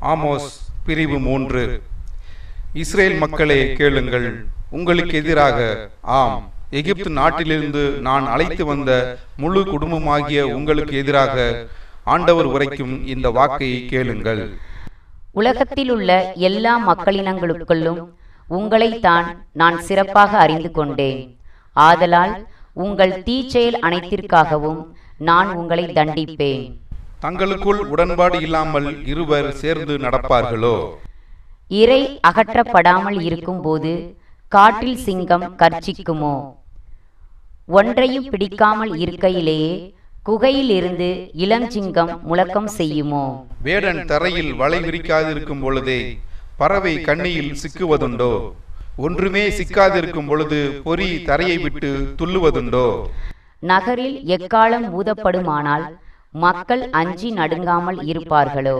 Amos பிரிவு மூன்று Israel மக்களே கேளுங்கள் உங்களுக்கு எதிராக ஆம் எகிப்து நாட்டிலிருந்து நான் அழைத்து வந்த முழு குடும்பமாகிய உங்களுக்கு எதிராக ஆண்டவர் உரைக்கும் இந்த வாக்கை கேளுங்கள் உலகத்திலுள்ள எல்லா மக்களினங்களுக்குள்ளும் உங்களைத்தான் நான் சிறப்பாக அறிந்து கொண்டேன் ஆதலால் உங்கள் தீச்செயல் அனைத்திற்காகவும் நான் உங்களை தண்டிப்பேன் தங்களுக்குள் உடன்பாடு இல்லாமல் இருவர் சேர்ந்து நடப்பார்களோ இறை அகற்றப்படாமல் இருக்கும்போது காட்டில் சிங்கம் கர்ச்சிக்குமோ ஒன்றையும் பிடிக்காமல் இருக்கையிலேயே குகையிலிருந்து இளஞ்சிங்கம் முழக்கம் செய்யுமோ வேடன் தரையில் வலை விரிக்காதிருக்கும் பொழுதே பறவை கண்ணியில் சிக்குவதுண்டோ ஒன்றுமே சிக்காதிருக்கும் பொழுது பொறி தரையை விட்டு துள்ளுவதுண்டோ நகரில் எக்காலம் ஊதப்படுமானால் மக்கள் அஞ்சி நடுங்காமல் இருப்பார்களோ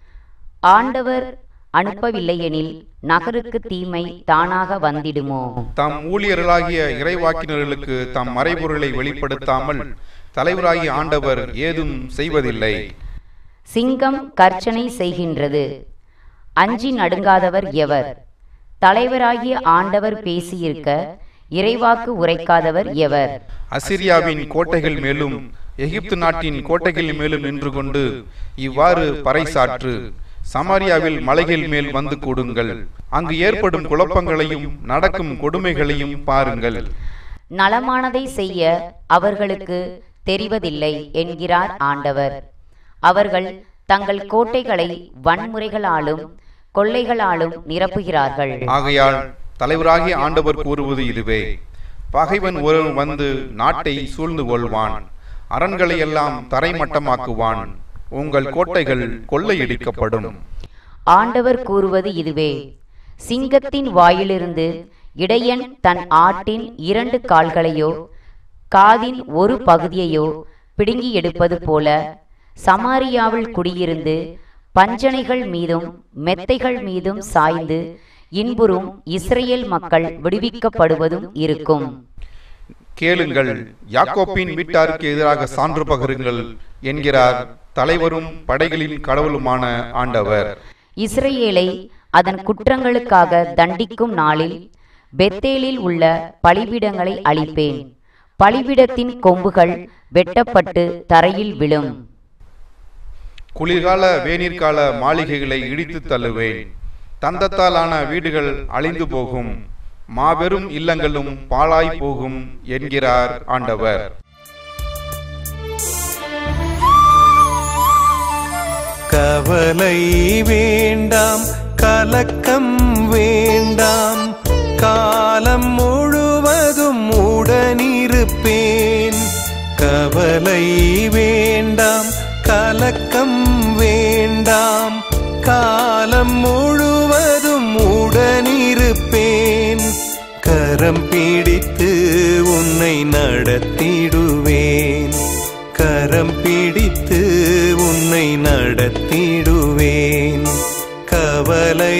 ஆண்டவர் அனுப்பவில்லையெனில் நகருக்கு தீமை தானாக வந்திடுமோ தம் ஊழியர்களாகிய இறைவாக்கினர்களுக்கு தம் மறைபொருளை வெளிப்படுத்தாமல் தலைவராகிய ஆண்டவர் ஏதும் செய்வதில்லை சிங்கம் கர்ச்சனை செய்கின்றது அஞ்சி நடுங்காதவர் எவர் தலைவராகிய ஆண்டவர் பேசியிருக்க இறைவாக்கு உரைக்காதவர் எவர் அசிரியாவின் கோட்டைகள் மேலும் எகிப்து நாட்டின் கோட்டைகள் மேலும் நின்று கொண்டு இவ்வாறு பறைசாற்று சமாரியாவில் மலைகள் மேல் வந்து கூடுங்கள் அங்கு ஏற்படும் குழப்பங்களையும் நடக்கும் கொடுமைகளையும் பாருங்கள் நலமானதை செய்ய அவர்களுக்கு தெரிவதில்லை என்கிறார் ஆண்டவர் அவர்கள் தங்கள் கோட்டைகளை வன்முறைகளாலும் கொள்ளைகளாலும் நிரப்புகிறார்கள் ஆகையால் தலைவராகிய ஆண்டவர் கூறுவது இதுவே பகைவன் ஒருவன் வந்து நாட்டை சூழ்ந்து கொள்வான் அரண்களை எல்லாம் தரைமட்டமாக்குவான் உங்கள் கோட்டைகள் கொள்ளையடிக்கப்படும் ஆண்டவர் கூறுவது இதுவே சிங்கத்தின் வாயிலிருந்து இடையன் தன் ஆட்டின் இரண்டு கால்களையோ காதின் ஒரு பகுதியையோ பிடுங்கி எடுப்பது போல சமாரியாவில் குடியிருந்து பஞ்சனைகள் மீதும் மெத்தைகள் மீதும் சாய்ந்து இன்புறும் இஸ்ரேல் மக்கள் விடுவிக்கப்படுவதும் இருக்கும் கேளுங்கள் யாக்கோப்பின் வீட்டாருக்கு எதிராக சான்று பகருங்கள் என்கிறார் தலைவரும் படைகளின் கடவுளுமான ஆண்டவர் இஸ்ரேலை அதன் குற்றங்களுக்காக தண்டிக்கும் நாளில் பெத்தேலில் உள்ள பலிபீடங்களை அழிப்பேன் பலிபீடத்தின் கொம்புகள் வெட்டப்பட்டு தரையில் விழும் குளிர்கால வேநீர்கால மாளிகைகளை இடித்து தள்ளுவேன் தந்தத்தாலான வீடுகள் அழிந்து போகும் மாபெரும் இல்லங்களும் பாழாய் போகும் என்கிறார் ஆண்டவர் கவலை வேண்டாம் கலக்கம் வேண்டாம் காலம் முழுவதும் உடனிருப்பேன் கவலை வேண்டாம் கலக்கம் வேண்டாம் காலம் முழுவதும் உடனிருப்பேன் கரம் பிடித்து உன்னை நடத்திடுவேன் கரம் பிடித்து உன்னை நடத்திடுவேன் கவலை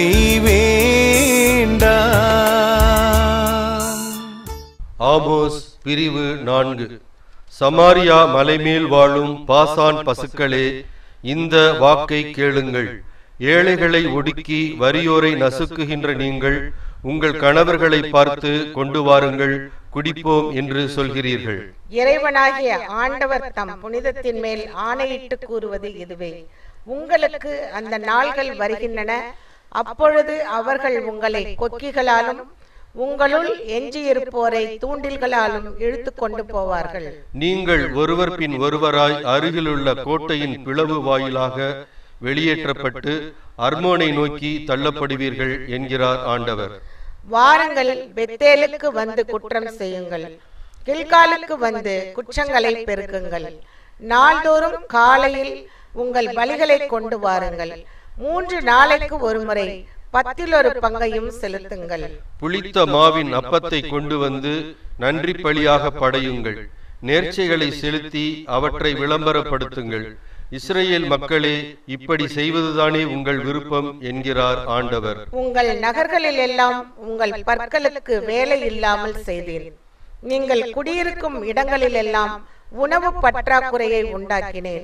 வேண்டாம் ஆமோஸ் பிரிவு நான்கு சமாரியா மலைமேல் வாழும் பாசான் பசுக்களே இந்த வாக்கை கேளுங்கள் ஏழைகளை ஒடுக்கி வறியோரை நசுக்குகின்ற நீங்கள் உங்கள் கணவர்களை பார்த்து கொண்டு வாருங்கள் குடிப்போம் என்று சொல்கிறீர்கள் இறைவனாகிய ஆண்டவர் தம் புனிதத்தின் மேல் ஆணையிட்டு கூறுவது இதுவே உங்களுக்கு அந்த நாள்கள் வருகின்றன அப்பொழுது அவர்கள் உங்களை கொக்கிகளாலும் உங்களுள் எஞ்சியிருப்போரை தூண்டில்களாலும் இழுத்து கொண்டு போவார்கள் நீங்கள் ஒருவர் பின் ஒருவராய் அருகிலுள்ள கோட்டையின் பிளவு வாயிலாக வெளியேற்றப்பட்டு அர்மோனை நோக்கி தள்ளப்படுவீர்கள் என்கிறார் ஆண்டவர் வாருங்கள் பெத்தேலுக்கு வந்து குற்றம் செய்யுங்கள் கில்காலுக்கு வந்து குற்றங்களை பெருக்குங்கள் நாள்தோறும் காலையில் உங்கள் பலிகளை கொண்டு வாருங்கள் மூன்று நாளைக்கு ஒருமுறை பத்தில் ஒரு பங்கையும் செலுத்துங்கள் புளித்த மாவின் அப்பத்தை கொண்டு வந்து நன்றி பலியாக படையுங்கள் நேர்ச்சைகளை செலுத்தி அவற்றை விளம்பரப்படுத்துங்கள் இஸ்ரேல் மக்களே இப்படி செய்வதுதானே உங்கள் விருப்பம் என்கிறார் ஆண்டவர் உங்கள் நகர்களில் எல்லாம் உங்கள் பற்களுக்கு வேலை இல்லாமல் செய்தீர் நீங்கள் குடியிருக்கும் இடங்களில் எல்லாம் உணவு பற்றாக்குறையை உண்டாக்கினேன்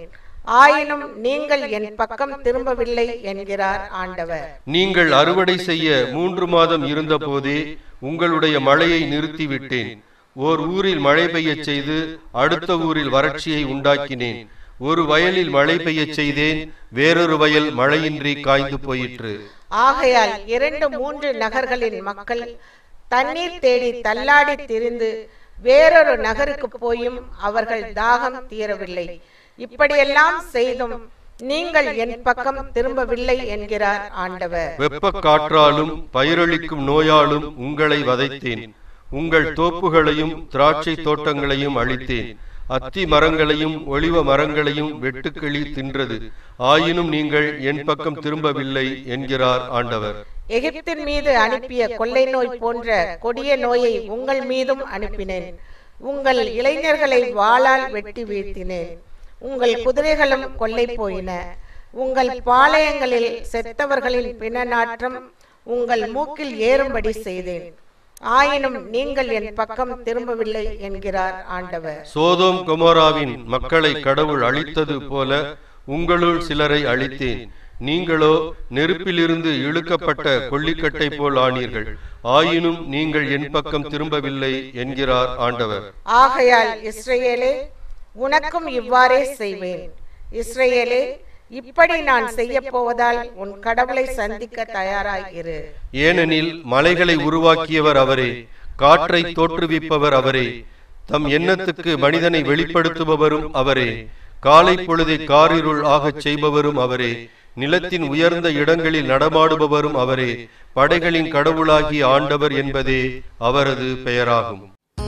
ஆயினும் நீங்கள் என் பக்கம் திரும்பவில்லை என்கிறார் ஆண்டவர் நீங்கள் அறுவடை செய்ய மூன்று மாதம் இருந்தபோதே உங்களுடைய மழையை நிறுத்திவிட்டேன் ஓர் ஊரில் மழை பெய்யச் செய்து அடுத்த ஊரில் வறட்சியை உண்டாக்கினேன் ஒரு வயலில் மழை பெய்யச் செய்தேன் வேறொரு வயல் மழையின்றி காய்ந்து போயிற்று ஆகையால் இரண்டு மூன்று நகர்களின் மக்கள் தண்ணீர் தேடி தள்ளாடி திரிந்து வேறொரு நகருக்கு போயும் அவர்கள் தாகம் தீரவில்லை இப்படியெல்லாம் செய்தும் நீங்கள் என் பக்கம் திரும்பவில்லை என்கிறார் ஆண்டவர் வெப்ப காற்றாலும் பயிரளிக்கும் நோயாலும் உங்களை வதைத்தேன் உங்கள் தோப்புகளையும் திராட்சை தோட்டங்களையும் அழித்தேன் அத்தி மரங்களையும் ஒளிவ மரங்களையும் வெட்டுக்கிளி தின்றது ஆயினும் நீங்கள் என் பக்கம் திரும்பவில்லை என்கிறார் ஆண்டவர் எகிப்தின் மீது அனுப்பிய கொள்ளை நோய் போன்ற கொடிய நோயை உங்கள் மீதும் அனுப்பினேன் உங்கள் இளைஞர்களை வாளால் வெட்டி வீழ்த்தினேன் உங்கள் குதிரைகளும் கொள்ளை போயின உங்கள் பாளையங்களில் செத்தவர்களின் பிணநாற்றம் உங்கள் மூக்கில் ஏறும்படி செய்தேன் ஆயினும் நீங்கள் என் பக்கம் திரும்பவில்லை என்கிறார் ஆண்டவர் சோதோம் கொமோராவின் மக்களை கடவுள் அழித்தது போல உங்களுள் சிலரை அழித்தேன் நீங்களோ நெருப்பிலிருந்து இழுக்கப்பட்ட கொள்ளிக்கட்டை போல் ஆனீர்கள் ஆயினும் நீங்கள் என் பக்கம் திரும்பவில்லை என்கிறார் ஆண்டவர் ஆகையால் இஸ்ரவேலே உனக்கும் இவ்வாறே செய்வேன் இஸ்ரவேலே இப்படி நான் செய்ய போவதால் உன் கடவுளை சந்திக்க தயாராய் இரு ஏனெனில் மலைகளை உருவாக்கியவர் அவரே காற்றை தோற்றுவிப்பவர் அவரே தம் எண்ணத்துக்கு மனிதனை வெளிப்படுத்துபவரும் அவரே காலை பொழுதை காரிருள் ஆகச் செய்பவரும் அவரே நிலத்தின் உயர்ந்த இடங்களில் நடமாடுபவரும் அவரே படைகளின் கடவுளாகிய ஆண்டவர் என்பதே அவரது பெயராகும்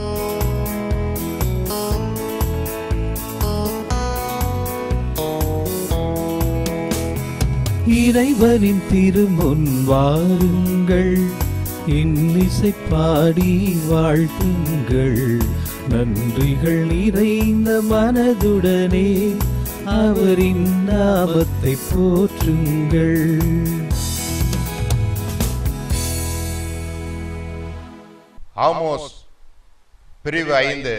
இறைவனின் திருமுன் வாருங்கள் இன்னிசை பாடி வாழ்த்துங்கள் நன்றிகள் நிறைந்த மனதுடனே அவரின் நாமத்தை போற்றுங்கள் ஆமோஸ் பிரிவு ஐந்து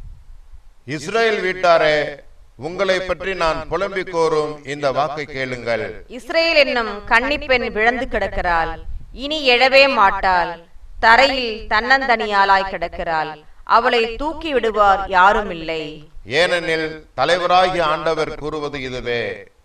இஸ்ரேல் வீட்டாரே உங்களை பற்றி நான் புலம்பிக் கோரும் இந்த வாக்கை கேளுங்கள் இஸ்ரேல் என்னும் கன்னிப்பெண் விழுந்து கிடக்கிறாள் இனி எழவே மாட்டாள் தரையில் தன்னந்தனியாளாய் கிடக்கிறாள் அவளை தூக்கி விடுவார் யாரும் இல்லை ஏனெனில் தலைவராகிய ஆண்டவர் கூறுவது இதுவே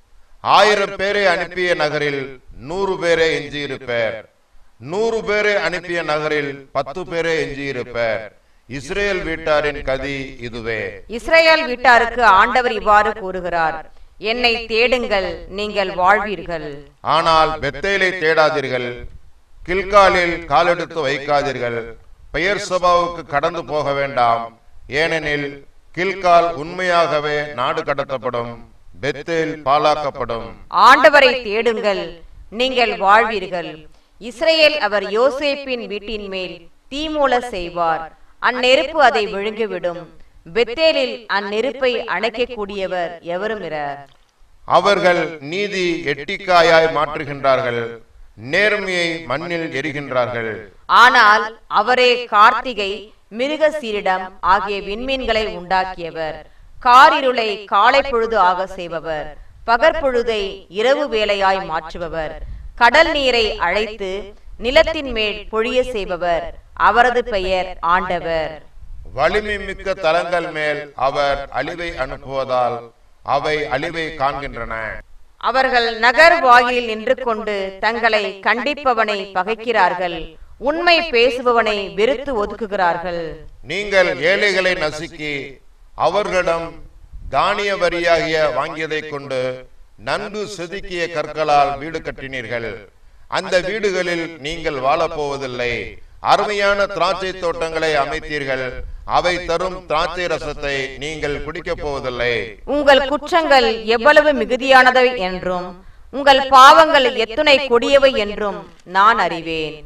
ஆயிரம் பேரை அனுப்பிய நகரில் நூறு பேரே எஞ்சியிருப்பர் நூறு பேரை அனுப்பிய நகரில் பத்து பேரே எஞ்சியிருப்பர் இஸ்ரேல் வீட்டாரின் கதி இதுவே இஸ்ரேல் வீட்டாருக்கு ஆண்டவர் இவ்வாறு கூறுகிறார் என்னை தேடுங்கள் நீங்கள் வாழ்வீர்கள் ஆனால் பெத்தேலை தேடாதீர்கள் கில்காலில் காலெடுத்து வைக்காதீர்கள் பெயர் சபாவுக்கு கடந்து போக வேண்டாம் ஏனெனில் கில்கால் உண்மையாகவே நாடு கடத்தப்படும் பெத்தேல் பாலாக்கப்படும் ஆண்டவரை தேடுங்கள் நீங்கள் வாழ்வீர்கள் இஸ்ரேல் அவர் யோசேப்பின் வீட்டின் மேல் தீமூல செய்வார் அந்நெருப்பு அதை விழுங்கிவிடும் பெத்தேலில் அந்நெருப்பை அணைக்கக்கூடியவர் எவரும் இரார் அவர்கள் நீதி எட்டிக்காயாய் மாற்றுகின்றார்கள் நேர்மையை மண்ணில் எரிகின்றார்கள் ஆனால் அவரே கார்த்திகை மிருக சீரிடம் ஆகிய விண்மீன்களை உண்டாக்கியவர் காரிருளை காலை பொழுது ஆக செய்பவர் பகற்பொழுதை இரவு வேளையாய் மாற்றுபவர் கடல் நீரை அழைத்து நிலத்தின் மேல் பொழிய செய்பவர் அவரது பெயர் ஆண்டவர் வலிமை மிக்க தலங்கள் மேல் அவர் அழிவை அனுப்புவதால் அவை அழிவை காண்கின்றன அவர்கள் நகர் வாயிலில் நின்று கொண்டு தங்களை கண்டிப்பவனை பகைக்கிறார்கள் உண்மை பேசுபவனை வெறுத்து ஒதுக்குகிறார்கள் நீங்கள் ஏழைகளை நசுக்கி அவர்களிடம் தானிய வரியாகிய வாங்கியதைக் கொண்டு நன்கு செதுக்கிய கற்களால் வீடு கட்டினீர்கள் அந்த வீடுகளில் நீங்கள் வாழப்போவதில்லை அருமையான திராட்சை தோட்டங்களை அமைத்தீர்கள் அவை தரும் திராட்சை ரசத்தை நீங்கள் குடிக்கப் போவதில்லை உங்கள் குற்றங்கள் எவ்வளவு மிகுதியானவை என்றும் உங்கள் பாவங்கள் எத்துணை கொடியவை என்றும் நான் அறிவேன்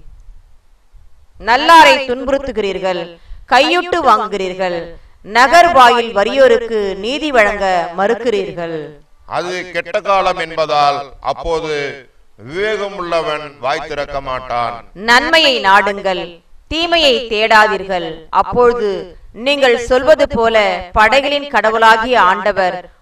நல்லாரை துன்புறுத்துகிறீர்கள் கையுட்டு வாங்குகிறீர்கள் நகர் வாயில் வறியோருக்கு நீதி வழங்க மறுக்கிறீர்கள் அது கெட்ட காலம் என்பதால் அப்போது விவேகம் உள்ளவன் வாய் திறக்க மாட்டான் நன்மையை நாடுங்கள் தீமையை தேடாதீர்கள் அப்பொழுது நீங்கள் சொல்வது போல படைகளின் கடவுளாகிய ஆண்டவர்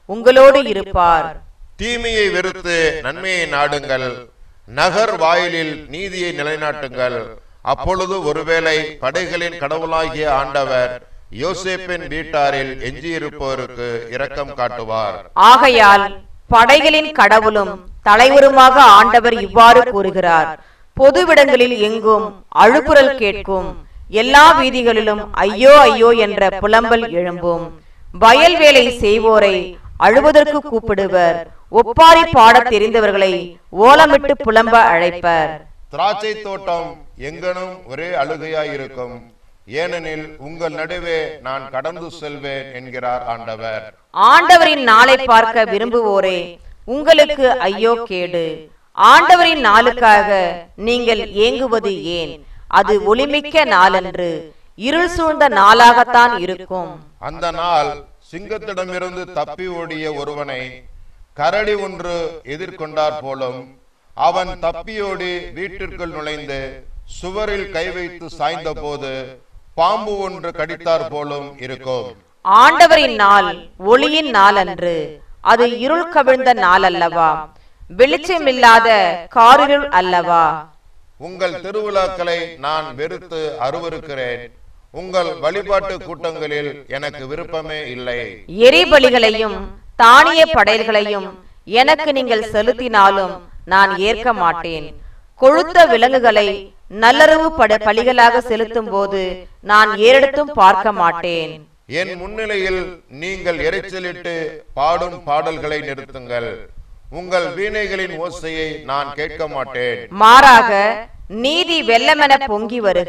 உங்களோடு இருப்பார் தீமையை வெறுத்து நன்மையை நாடுங்கள் நகர் வாயிலில் நீதியை நிலைநாட்டுங்கள் அப்பொழுது ஒருவேளை படைகளின் கடவுளாகிய ஆண்டவர் யோசேப்பின் வீட்டாரில் எஞ்சியிருப்போருக்கு இரக்கம் காட்டுவார் ஆகையால் படைகளின் கடவுளும் தலைவருமாக ஆண்டவர் இவ்வாறு கூறுகிறார் பொதுவிடங்களில் எங்கும் அழுகுரல் கேட்கும் எல்லா வீதிகளிலும் ஐயோ ஐயோ என்ற புலம்பல் எழும்பும் வயல் வேலை செய்வோரை அழுவதற்கு கூப்பிடுவர் ஒப்பாரி பாடத் தெரிந்தவர்களை ஓலமிட்டு புலம்ப அழைப்பர் திராட்சை தோட்டம் எங்கனும் ஒரே அழுகையாய் இருக்கும் ஏனெனில் உங்கள் நடுவே நான் கடந்து செல்வேன் என்கிறார் ஆண்டவர் ஆண்டவரின் நாளை பார்க்க விரும்புவோரே உங்களுக்கு ஐயோ கேடு ஆண்டவரின் நாளுக்காக நீங்கள் ஏங்குவது ஏன் அது ஒளிமிக்க நாளன்று இருள் சூழ்ந்த நாளாகத்தான் இருக்கும் அந்த நாள் சிங்கத்திடமிருந்து தப்பி ஓடிய ஒருவனை கரடி ஒன்று எதிர்கொண்டார் போலும் அவன் தப்பியோடி வீட்டிற்குள் நுழைந்து சுவரில் கை வைத்து சாய்ந்த போது பாம்பு ஒன்று கடித்தார் போலும் இருக்கும் ஆண்டவரின் நாள் ஒளியின் நாள் அன்று அது இருள் கவிழ்ந்த நாள் அல்லவா வெளிச்சமில்லாத காரிருள் அல்லவா உங்கள் திருவிழாக்களை நான் வெறுத்து அருவருக்கிறேன் உங்கள் வழிபாட்டு கூட்டங்களில் எனக்கு விருப்பமே இல்லை எரிபலிகளையும் தானிய படையல்களையும் எனக்கு நீங்கள் செலுத்தினாலும் நான் ஏற்க மாட்டேன் கொழுத்த விலங்குகளை நல்லறவு பட பலிகளாக செலுத்தும் போது நான் ஏறெடுத்தும் பார்க்க மாட்டேன் என் முன்னிலையில் நீங்கள் இரைச்சலிட்டு பாடும் பாடல்களை நிறுத்துங்கள் உங்கள் வீணைகளின் ஓசையை நான் கேட்க மாட்டேன் மாறாக நீதி வெள்ளமென பொங்கி வருக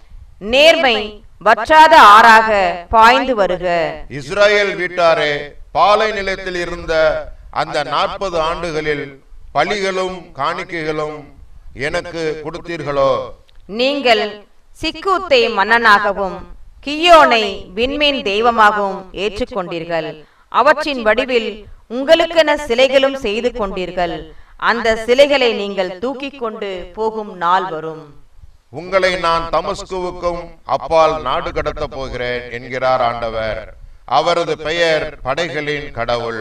நேர்மை வற்றாத ஆறாக பாய்ந்து வருக இஸ்ராயேல் வீட்டாரே பாலை நிலத்தில் இருந்த அந்த நாற்பது ஆண்டுகளில் பலிகளும் காணிக்கைகளும் எனக்கு கொடுத்தீர்களோ நீங்கள் சிக்கூத்தை மன்னனாகவும் கியோனை விண்மீன் தெய்வமாகவும் ஏற்றுக்கொண்டீர்கள் அவற்றின் வடிவில் உங்களுக்கென சிலைகளும் செய்து கொண்டீர்கள் அந்த சிலைகளை நீங்கள் தூக்கிக் கொண்டு போகும் நாள் வரும் உங்களை நான் தமஸ்குவுக்கும் அப்பால் நாடு கடத்தப் போகிறேன் என்கிறார் ஆண்டவர் அவரது பெயர் படைகளின் கடவுள்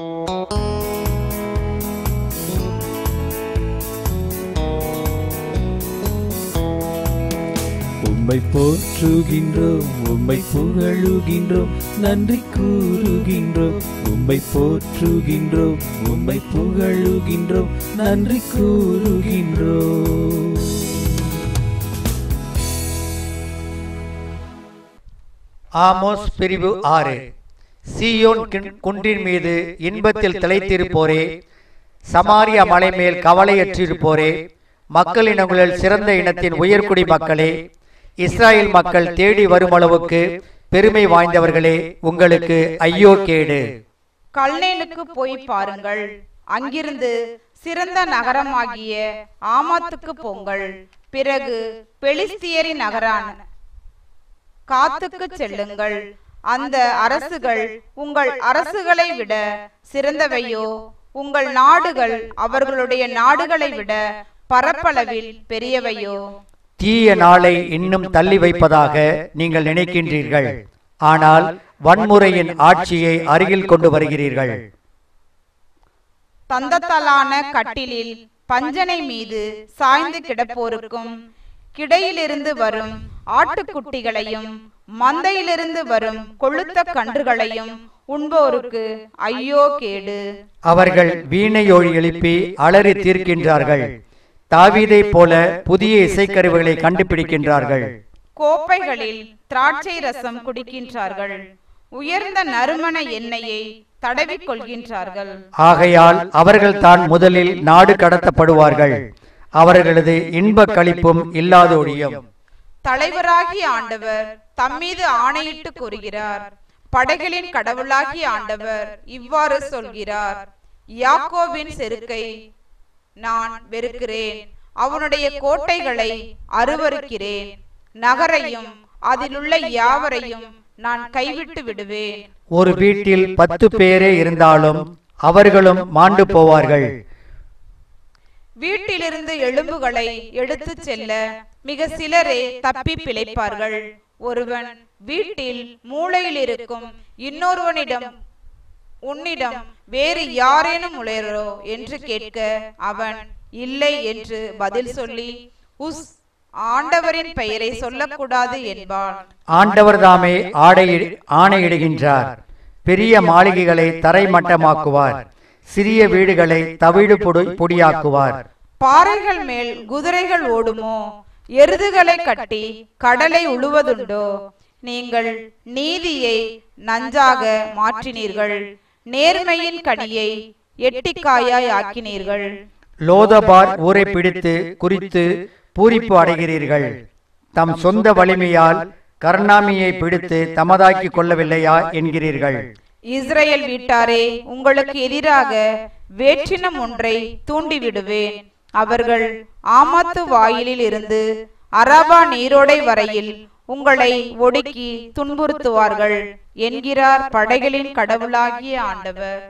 உம்மை போற்றுகின்றோம் உம்மை புகழுகின்றோம் நன்றி கூறுகின்றோம் உம்மை போற்றுகின்றோம் உம்மை புகழுகின்றோம் நன்றி கூறுகின்றோம் ஆமோஸ் பிரிவு ஆறு சீயோன் கிண்- குன்றின் மீது இன்பத்தில் திளைத்திருப்போரே சமாரியா மலை மேல் கவலையற்றிருப்போரே மக்களினங்களில் சிறந்த இனத்தின் உயர்குடி மக்களே இஸ்ராயேல் மக்கள் தேடி வருமளவுக்கு பெருமை வாய்ந்தவர்களே உங்களுக்கு ஐயோ கேடு கல்னேலுக்கு போய் பாருங்கள் அங்கிருந்து சிறந்த நகரமாகிய ஆமாத்துக்கு போங்கள் பிறகு பெலிஸ்தியரின் நகரான காத்துக்கு செல்லுங்கள் அந்த அரசுகள் உங்கள் அரசுகளை விட சிறந்தவையோ உங்கள் நாடுகள் அவர்களுடைய நாடுகளை விட பரப்பளவில் பெரியவையோ தீய நாளை இன்னும் தள்ளி வைப்பதாக நீங்கள் நினைக்கின்றீர்கள் ஆனால் வன்முறையின் ஆட்சியை அருகில் கொண்டு வருகிறீர்கள் தந்தத்தாலான கட்டிலில் பஞ்சனை மீது சாய்ந்து கிடப்போருக்கும் கிடையிலிருந்து வரும் ஆட்டுக்குட்டிகளையும் மந்தையிலிருந்து வரும் கொழுத்த கன்றுகளையும் உண்போருக்கு ஐயோ கேடு அவர்கள் வீணையோழி எழுப்பி அலறி தீர்க்கின்றார்கள் தாவீதைப் போல புதிய இசைக்கருவிகளை கண்டுபிடிக்கின்றார்கள் கோப்பைகளில் திராட்சை ரசம் குடிக்கின்றார்கள் உயர்ந்த நறுமண எண்ணெயை தடவிக் கொள்கின்றார்கள் ஆகையால் அவர்கள் தான் முதலில் நாடு கடத்தப்படுவார்கள் அவர்களது இன்பக் களிப்பும் இல்லாதொழியும் தலைவராகிய ஆண்டவர் தம்மீது ஆணையிட்டு கூறுகிறார் படைகளின் கடவுளாகிய ஆண்டவர் இவ்வாறு சொல்கிறார் யாக்கோபின் செருக்கை நான் வெறுக்கிறேன் அவனுடைய கோட்டைகளை அருவருக்கிறேன் நகரையும் அதிலுள்ள யாவரையும் நான் கைவிட்டு விடுவேன் ஒரு வீட்டில் பத்து பேரே இருந்தாலும் அவர்களும் மாண்டு போவார்கள் வீட்டிலிருந்து எலும்புகளை எடுத்துச் செல்ல மிக சிலரே தப்பி பிழைப்பார்கள் ஒருவன் வீட்டில் மூளையில் இருக்கும் இன்னொருவனிடம் உன்னிடம் வேறு யாரேனும் உளையரோ என்று கேட்க அவன் இல்லை என்று பதில் சொல்லி உஸ் ஆண்டவரின் பெயரை சொல்லக்கூடாது என்பான் ஆண்டவர் தாமே ஆடை ஆணையிடுகின்றார் பெரிய மாளிகைகளை தரைமட்டமாக்குவார் சிறிய வீடுகளை தவிடு பொடி பொடியாக்குவார் பாறைகள் மேல் குதிரைகள் ஓடுமோ எருதுகளை கட்டி கடலை உழுவதுண்டோ நீங்கள் நீதியை நஞ்சாக மாற்றினீர்கள் நேர்மையின் கனியை எட்டிக்காயாய் ஆக்கினீர்கள் லோதபார் ஊரை பிடித்து குறித்து பூரிப்பு அடைகிறீர்கள் தம் சொந்த வலிமையால் கர்ணாமியை பிடித்து தமதாக்கி கொள்ளவில்லையா என்கிறீர்கள் இஸ்ரேல் வீட்டாரே உங்களுக்கு எதிராக வேற்றினம் ஒன்றை தூண்டிவிடுவேன் அவர்கள் ஆமாத்து வாயிலில் இருந்து அரபா நீரோடை வரையில் உங்களை ஒடுக்கி துன்புறுத்துவார்கள் என்கிறார் படைகளின் கடவுளாகிய ஆண்டவர்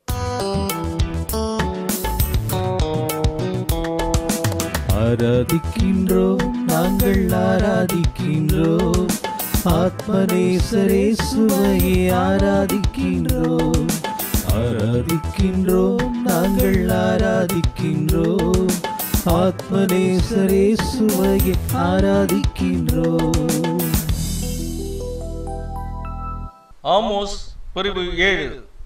ஆராதிக்கின்றோம் நாங்கள் ஆராதிக்கின்றோம் ஆத்மநேசரே சுவையை ஆராதிக்கின்றோம் ஆராதிக்கின்றோம் நாங்கள் ஆராதிக்கின்றோம் ஆத்மநேசரே சுவையை ஆராதிக்கின்றோம் ஆமோஸ் பிரிவு ஏழு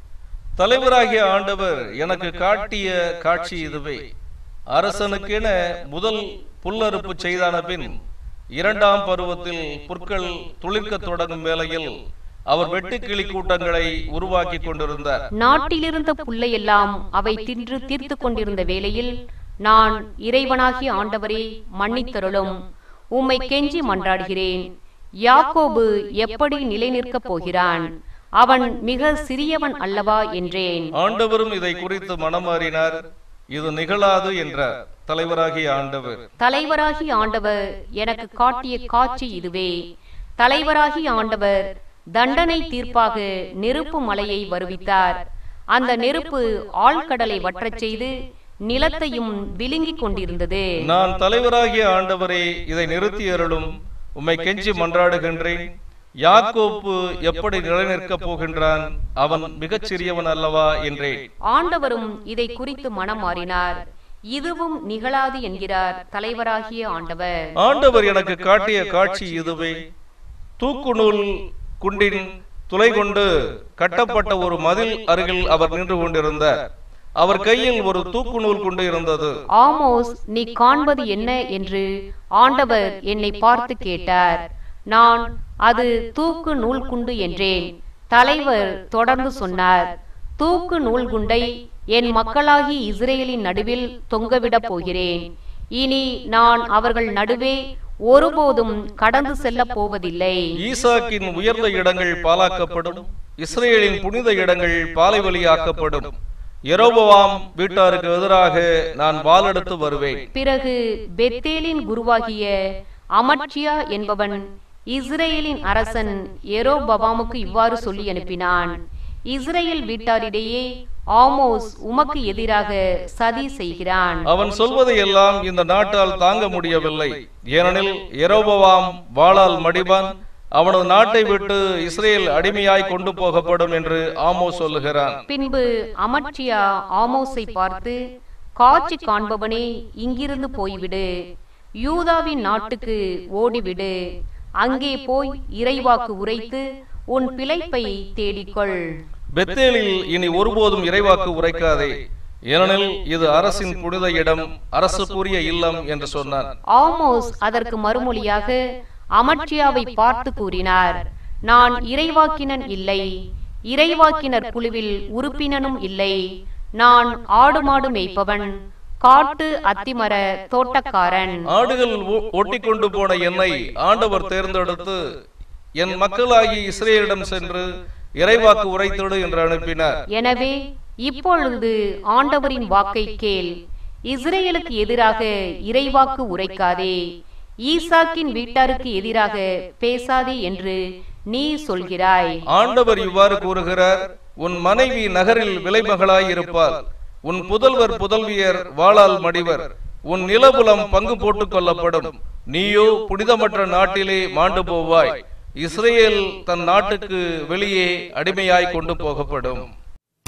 தலைவராகிய ஆண்டவர் எனக்கு காட்டிய காட்சி இதுவே அரசனுக்கென முதல் புல்லறுப்பு செய்தான பின் இரண்டாம் பருவத்தில் புற்கள் துளிர்க்கத் தொடங்கும் வேளையில் அவர் வெட்டுக்கிளி கூட்டங்களை உருவாக்கி கொண்டிருந்தார் நாட்டிலிருந்த புல்லையெல்லாம் அவை தின்று தீர்த்து கொண்டிருந்த வேளையில் நான் இறைவனாகிய ஆண்டவரே மன்னித்தருளும் உம்மை கெஞ்சி மன்றாடுகிறேன் யாக்கோபு எப்படி நிலை நிற்கப் போகிறான் அவன் மிக சிறியவன் அல்லவா என்றேன் ஆண்டவரும் இதை குறித்து மனமாறினார் இது நிகழாது என்றார் தலைவராகிய ஆண்டவர் தலைவராகிய ஆண்டவர் எனக்கு காட்டிய காட்சி இதுவே தலைவராகிய ஆண்டவர் தண்டனை தீர்ப்பாக நெருப்பு மலையை வருவித்தார் அந்த நெருப்பு ஆழ்கடலை வற்றச் செய்து நிலத்தையும் விழுங்கிக் கொண்டிருந்தது நான் தலைவராகிய ஆண்டவரே இதை நிறுத்தி அருளும் உம்மை கெஞ்சி மன்றாடுகின்றேன் யாக்கோப்பு எப்படி நிலைநிற்கப் போகின்றான் அவன் மிகச் சிறியவன் அல்லவா என்றேன் ஆண்டவரும் இதை குறித்து மனம் மாறினார் இதுவும் நிகழாது என்கிறார் தலைவராகிய ஆண்டவர் ஆண்டவர் எனக்கு காட்டிய காட்சி இதுவே தூக்குநூல் குண்டின் துளை கொண்டு கட்டப்பட்ட ஒரு மதில் அருகில் அவர் நின்று கொண்டிருந்தார் அவர் கையில் ஒரு தூக்குநூல் குண்டு இருந்தது ஆமோஸ் நீ காண்பது என்ன என்று ஆண்டவர் என்னை பார்த்து கேட்டார் நான் அது தூக்கு நூல் குண்டு என்றேன் தலைவர் தொடர்ந்து சொன்னார் தூக்கு நூல் குண்டை என் மக்களாகி இஸ்ரேலின் நடுவில் தொங்கவிடப் போகிறேன் இனி நான் அவர்கள் நடுவே ஒருபோதும் கடந்து செல்லப் போவதில்லை ஈசாக்கின் உயர்ந்த இடங்கள் பாலாக்கப்படும் இஸ்ரேலின் புனித இடங்கள் பாலைவழியாக்கப்படும் எரோபவாம் வீட்டாருக்கு எதிராக நான் வாளெடுத்து வருவேன் பிறகு பெத்தேலின் குருவாகிய அமட்சியா என்பவன் இஸ்ரேலின் அரசன் எரோபவாமுக்கு இவ்வாறு சொல்லி அனுப்பினான் இஸ்ரேல் வீட்டாரிடையே ஆமோஸ் உமக்கு எதிராக சதி செய்கிறான் அவன் சொல்வதை எல்லாம் இந்த நாட்டால் தாங்க முடியவில்லை ஏனெனில் எரோபவாம் வாளால் மடிபான் அவனது நாட்டை விட்டு இஸ்ரேல் அடிமையாய் கொண்டு போகப்படும் என்று ஆமோ சொல்லுகிறான் பின்பு அமட்சியா ஆமோஸை பார்த்து காட்சி காண்பவனே இங்கிருந்து போய்விடு யூதாவின் நாட்டுக்கு ஓடிவிடு அங்கே போய் இறைவாக்கு உரைத்து உன் பிழைப்பை தேடிக்கொள் பெத்தேலில் இனி ஒருபோதும் இறைவாக்கு உரைக்காதே ஏனெனில் இது அரசின் புனித இடம் அரசுக்குரிய இல்லம் என்று சொன்னான் ஆமோஸ் அதற்கு மறுமொழியாக அமட்சியாவை பார்த்து கூறினார் நான் இறைவாக்கினன் இல்லை இறைவாக்கினர் குழுவில் உறுப்பினனும் இல்லை நான் ஆடு மாடு மேய்ப்பவன் காட்டு அத்திமர தோட்டக்காரன் ஆடுகள் ஓ- ஓட்டிக்கொண்டு போன என்னை ஆண்டவர் தேர்ந்தெடுத்து என் மக்களாகி இஸ்ரேலிடம் சென்று இறைவாக்கு உரைத்திடு என்று அனுப்பினார் எனவே இப்பொழுது ஆண்டவரின் வாக்கை கேள் இஸ்ரேலுக்கு எதிராக இறைவாக்கு உரைக்காதே ஈசாக்கின் வீட்டாருக்கு எதிராக பேசாதே என்று நீ சொல்கிறாய் ஆண்டவர் இவ்வாறு கூறுகிறார் உன் மனைவி நகரில் விலைமகளாய் இருப்பாள் உன் புதல்வர் புதல்வியர் வாளால் மடிவர் உன் நிலபுலம் பங்கு போட்டுக் கொள்ளப்படும் நீயோ புனிதமற்ற நாட்டிலே மாண்டு போவாய் இஸ்ரேல் தன் நாட்டுக்கு வெளியே அடிமையாய் கொண்டு போகப்படும்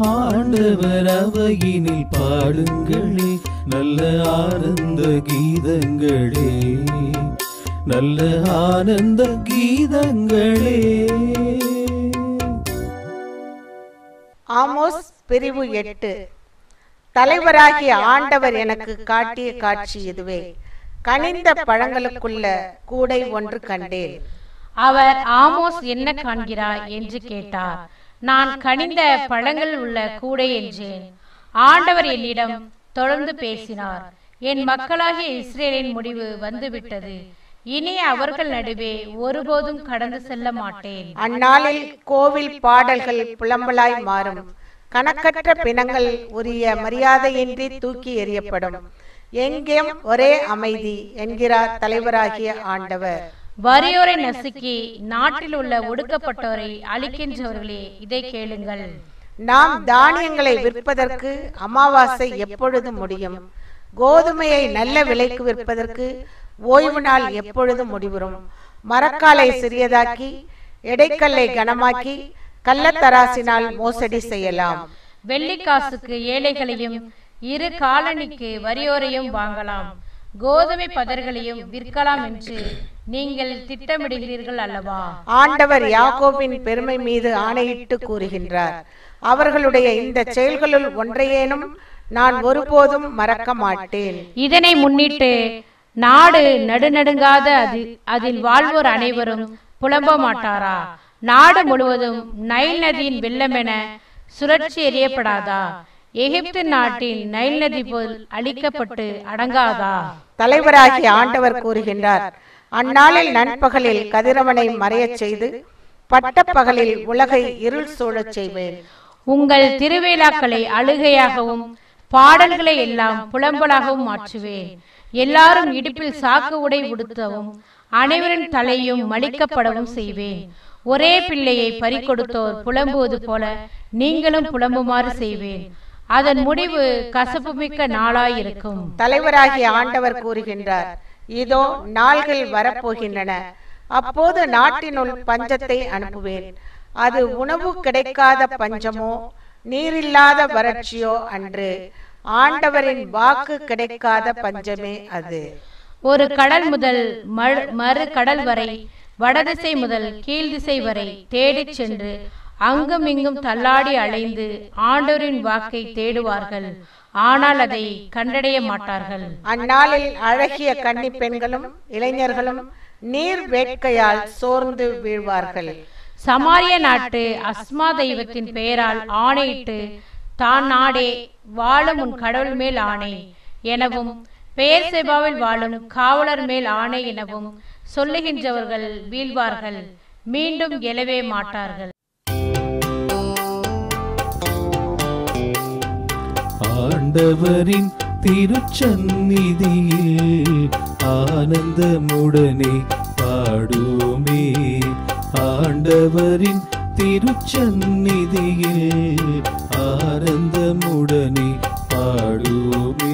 ஆண்டவர் அவையினில் பாடுங்களே நல்ல ஆனந்த கீதங்களே நல்ல ஆனந்த கீதங்களே ஆமோஸ் பிரிவு எட்டு தலைவராகிய ஆண்டவர் எனக்கு காட்டிய காட்சி இதுவே கனிந்த பழங்களுக்குள்ள கூடை ஒன்று கண்டேன் அவர் ஆமோஸ் என்ன காண்கிறாய் என்று கேட்டார் நான் கனிந்த பழங்கள் உள்ள கூடை என்றேன் ஆண்டவர் என்னிடம் தொடர்ந்து பேசினார் என் மக்களாகிய இஸ்ரேலின் முடிவு வந்துவிட்டது இனி அவர்கள் நடுவே ஒருபோதும் கடந்து செல்ல மாட்டேன் அந்நாளில் கோவில் பாடல்கள் புலம்பலாய் மாறும் கணக்கற்ற பிணங்கள் உரிய மரியாதையின்றி தூக்கி எறியப்படும் எங்கேயும் ஒரே அமைதி என்கிறார் தலைவராகிய ஆண்டவர் வறியோரை நசுக்கி நாட்டில் உள்ள ஒடுக்கப்பட்டோரை அழிக்கின்றவர்களே இதை கேளுங்கள் நாம் தானியங்களை விற்பதற்கு அமாவாசை எப்பொழுது முடியும் கோதுமையை நல்ல விலைக்கு விற்பதற்கு ஓய்வு நாள் எப்பொழுது முடிவுறும் மரக்காலை சிறியதாக்கி எடைக்கல்லை கனமாக்கி கள்ளத்தராசினால் மோசடி செய்யலாம் வெள்ளிக்காசுக்கு ஏழைகளையும் இரு காலணிக்கு வறியோரையும் வாங்கலாம் கோதுமை பதர்களையும் விற்கலாம் என்று நீங்கள் திட்டமிடுகிறீர்கள் அல்லவா ஆண்டவர் யாக்கோபின் பெருமை மீது ஆணையிட்டு கூறுகின்றார் அவர்களுடைய இந்த செயல்களுள் ஒன்றையேனும் நான் ஒருபோதும் மறக்க மாட்டேன் இதனை முன்னிட்டு நாடு நடுநடுங்காத அது அதில் வாழ்வோர் அனைவரும் புலம்ப மாட்டாரா நாடு முழுவதும் நைல் நதியின் வெள்ளமென சுழற்சி எறியப்படாதா எகிப்து நாட்டின் நைல் நதி போல் அழிக்கப்பட்டு அடங்காதா தலைவராகிய ஆண்டவர் கூறுகின்றார் அந்நாளில் நண்பகலில் கதிரவனை மறையச் செய்து பட்டப்பகலில் உலகை இருள் சூழச் செய்வேன் உங்கள் திருவிழாக்களை அழுகையாகவும் பாடல்களை எல்லாம் புலம்பலாகவும் மாற்றுவேன் எல்லாரும் இடுப்பில் சாக்கு உடை உடுத்தவும் அனைவரின் தலையும் மலிக்கப்படவும் செய்வேன் ஒரே பிள்ளையை பறிகொடுத்தோர் புலம்புவது போல நீங்களும் புலம்புமாறு செய்வேன் அதன் முடிவு கசப்புமிக்க நாளாயிருக்கும் தலைவராகிய ஆண்டவர் கூறுகின்றார் இதோ நாள்கள் வரப்போகின்றன அப்போது நாட்டினுள் பஞ்சத்தை அனுப்புவேன் அது உணவு கிடைக்காத பஞ்சமோ நீரில்லாத வறட்சியோ அன்று ஆண்டவரின் வாக்கு கிடைக்காத பஞ்சமே அது ஒரு கடல் முதல் மறு மறு கடல் வரை வடதிசை முதல் கீழ் திசை வரை தேடிச் சென்று அங்கும் இங்கும் தள்ளாடி அலைந்து ஆண்டோரின் வாக்கை தேடுவார்கள் ஆனால் அதை கண்டடைய மாட்டார்கள் அந்நாளில் அழகிய கன்னி பெண்களும் இளைஞர்களும் நீர் வேட்கையால் சோர்ந்து வீழ்வார்கள் சமாரிய நாட்டு அஸ்மா தெய்வத்தின் பெயரால் ஆணையிட்டு தான் நாடே வாழும் உன் கடவுள் மேல் ஆணை எனவும் பெயர் செபாவில் வாழும் காவலர் மேல் ஆணை எனவும் சொல்லுகின்றவர்கள் வீழ்வார்கள் மீண்டும் எழவே மாட்டார்கள் ஆண்டவரின் திருச்சந்நிதியில் ஆனந்தமுடனே பாடுவோமே ஆண்டவரின் திருச்சந்நிதியில் ஆனந்தமுடனே பாடுவோமே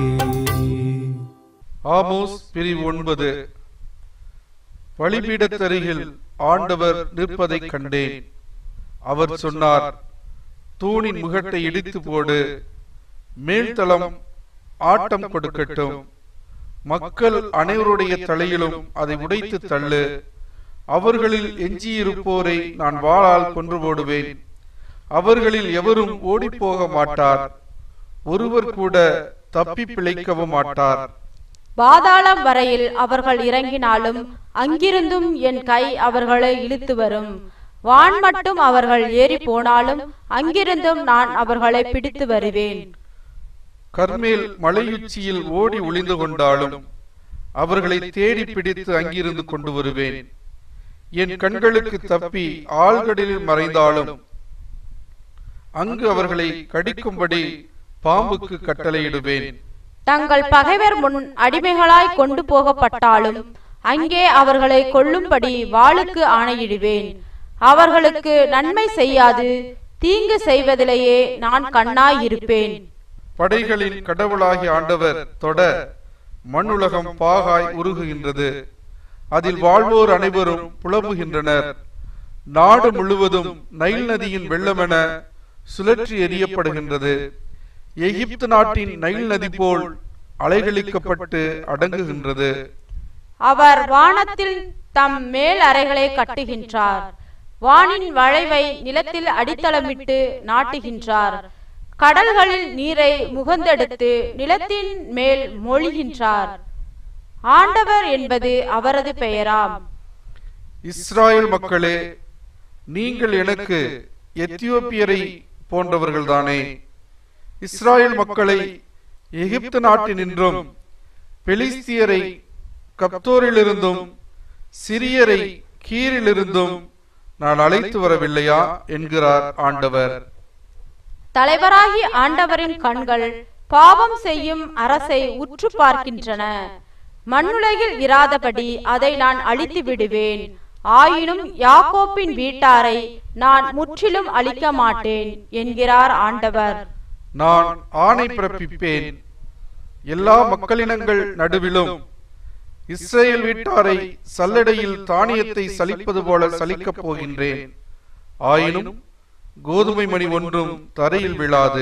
ஆமோஸ் பிரிவு ஒன்பது பலிபீடத்தருகில் ஆண்டவர் நிற்பதைக் கண்டேன் அவர் சொன்னார் தூணின் முகட்டை இடித்து போடு மேல்தளம் ஆட்டம் கொடுக்கட்டும் மக்கள் அனைவருடைய தலையிலும் அதை உடைத்து தள்ளு அவர்களில் எஞ்சியிருப்போரை நான் வாளால் கொன்று போடுவேன் அவர்களில் எவரும் ஓடிப்போக மாட்டார் ஒருவர் கூட தப்பி பிழைக்கவும் மாட்டார் பாதாளம் வரையில் அவர்கள் இறங்கினாலும் அங்கிருந்தும் என் கை அவர்களை இழுத்து வரும் வான் மட்டும் அவர்கள் ஏறி போனாலும் அங்கிருந்தும் நான் அவர்களை பிடித்து வருவேன் கர்மேல் மலையுச்சியில் ஓடி ஒளிந்து கொண்டாலும் அவர்களை தேடி பிடித்து அங்கிருந்து கொண்டு வருவேன் என் கண்களுக்கு தப்பி ஆழ்கடலில் மறைந்தாலும் அங்கு அவர்களை கடிக்கும்படி பாம்புக்கு கட்டளையிடுவேன் தங்கள் பகைவர் முன் அடிமைகளாய் கொண்டு போகப்பட்டாலும் அங்கே அவர்களை கொல்லும்படி வாளுக்கு ஆணையிடுவேன் அவர்களுக்கு நன்மை செய்யாது தீங்கு செய்வதிலேயே நான் கண்ணாய் இருப்பேன் படைகளின் கடவுளாகிய ஆண்டவர் தொட மண்ணுலகம் பாகாய் உருகுகின்றது அதில் வாழ்வோர் அனைவரும் புலம்புகின்றனர் நாடு முழுவதும் நைல் நதியின் வெள்ளமென சுழற்றி எறியப்படுகின்றது எகிப்து நாட்டின் நைல் நதி போல் அலைகளிக்கப்பட்டு அடங்குகின்றது அவர் வானத்தில் தம் மேல் அறைகளை கட்டுகின்றார் வானின் வளைவை நிலத்தில் அடித்தளமிட்டு நாட்டுகின்றார் கடல்களில் நீரை முகந்தெடுத்து நிலத்தின் மேல் மொழிகின்றார் ஆண்டவர் என்பது அவரது பெயராம் இஸ்ராயேல் மக்களே நீங்கள் எனக்கு எத்தியோப்பியரை போன்றவர்கள்தானே இஸ்ராயேல் மக்களை எகிப்து நாட்டினின்றும் பெலிஸ்தியரை கப்தோரிலிருந்தும் சிரியரை கீரிலிருந்தும் நான் அழைத்து வரவில்லையா என்கிறார் ஆண்டவர் தலைவராகி ஆண்டவரின் கண்கள் பாவம் செய்யும் அரசை உற்று பார்க்கின்றன மண்ணுலகில் இராதபடி அதை நான் அழித்து விடுவேன் ஆயினும் யாக்கோப்பின் வீட்டாரை நான் முற்றிலும் அழிக்க மாட்டேன் என்கிறார் ஆண்டவர் நான் ஆணை பிறப்பிப்பேன் எல்லா மக்களினங்கள் நடுவிலும் இஸ்ரேல் வீட்டாரை சல்லடையில் தானியத்தை சலிப்பது போல சலிக்கப் போகின்றேன் ஆயினும் கோதுமை மணி ஒன்றும் தரையில் விழாது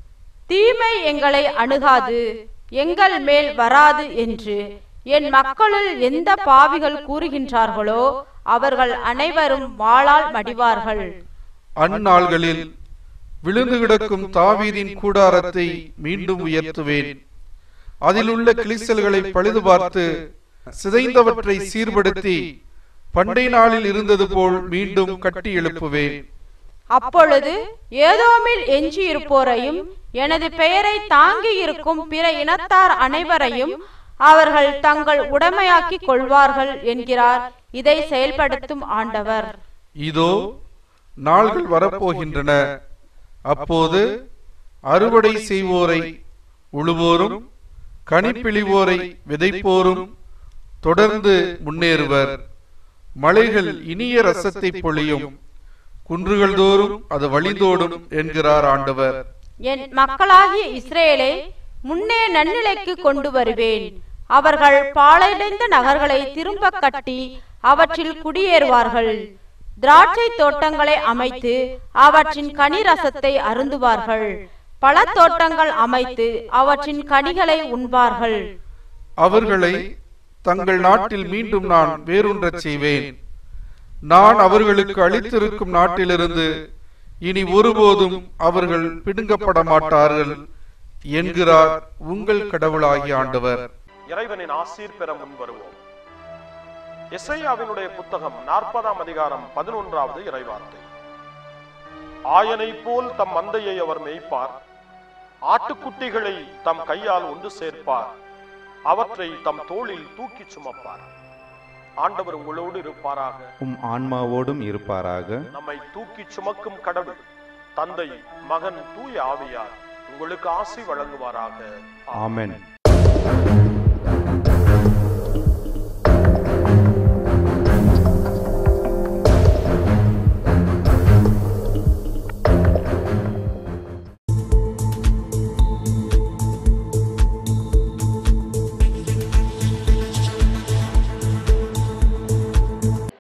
தீமை எங்களை அணுகாது எங்கள் மேல் வராது என்று என் மக்களுள் எந்த பாவிகள் கூறுகின்றார்களோ அவர்கள் அனைவரும் வாளால் மடிவார்கள் அந்நாள்களில் விழுந்து கிடக்கும் தாவீதின் கூடாரத்தை மீண்டும் உயர்த்துவேன் அதிலுள்ள கிளிசல்களை பழுது பார்த்து சிதைந்தவற்றை சீர்படுத்தி பண்டை நாளில் இருந்தது போல் மீண்டும் கட்டி எழுப்புவேன் அப்பொழுது ஏதோமில் எஞ்சியிருப்போரையும் எனது பெயரை தாங்கி இருக்கும் பிற இனத்தார் அனைவரையும் அவர்கள் தங்கள் உடைமையாக்கிக் கொள்வார்கள் என்கிறார் இதை செயல்படுத்தும் ஆண்டவர் இதோ நாள்கள் வரப்போகின்றன அப்போது அறுவடை செய்வோரை உழுவோரும் கனிப்பிழிவோரை விதைப்போரும் தொடர்ந்து முன்னேறுவர் மலைகள் இனிய ரசத்தை பொழியும் குன்றுகள் தோறும் அது வழிந்தோடும் என்கிறார் ஆண்டவர் என் மக்களாகிய இஸ்ரேலை முன்னே நன்னிலைக்கு கொண்டு வருவேன் அவர்கள் பாழடைந்த நகர்களை திரும்ப கட்டி அவற்றில் குடியேறுவார்கள் திராட்சை தோட்டங்களை அமைத்து அவற்றின் கனி ரசத்தை அருந்துவார்கள் பழத்தோட்டங்கள் அமைத்து அவற்றின் கனிகளை உண்பார்கள் அவர்களை தங்கள் நாட்டில் மீண்டும் நான் வேரூன்றச் செய்வேன் நான் அவர்களுக்கு அளித்திருக்கும் நாட்டிலிருந்து இனி ஒருபோதும் அவர்கள் பிடுங்கப்பட மாட்டார்கள் என்கிறார் உங்கள் கடவுளாகிய ஆண்டவர் இறைவனின் ஆசீர் பெற முன் வருவோம் எஸ்ஐயாவினுடைய புத்தகம் நாற்பதாம் அதிகாரம் பதினொன்றாவது இறைவார்த்தை ஆயனை போல் தம் மந்தையை அவர் மேய்ப்பார் ஆட்டுக்குட்டிகளை தம் கையால் ஒன்று சேர்ப்பார் அவற்றை தம் தோளில் தூக்கிச் சுமப்பார் ஆண்டவர் உங்களோடு இருப்பாராக உம் ஆன்மாவோடும் இருப்பாராக நம்மை தூக்கிச் சுமக்கும் கடவுள் தந்தை மகன் தூய ஆவியார் உங்களுக்கு ஆசி வழங்குவாராக ஆமென்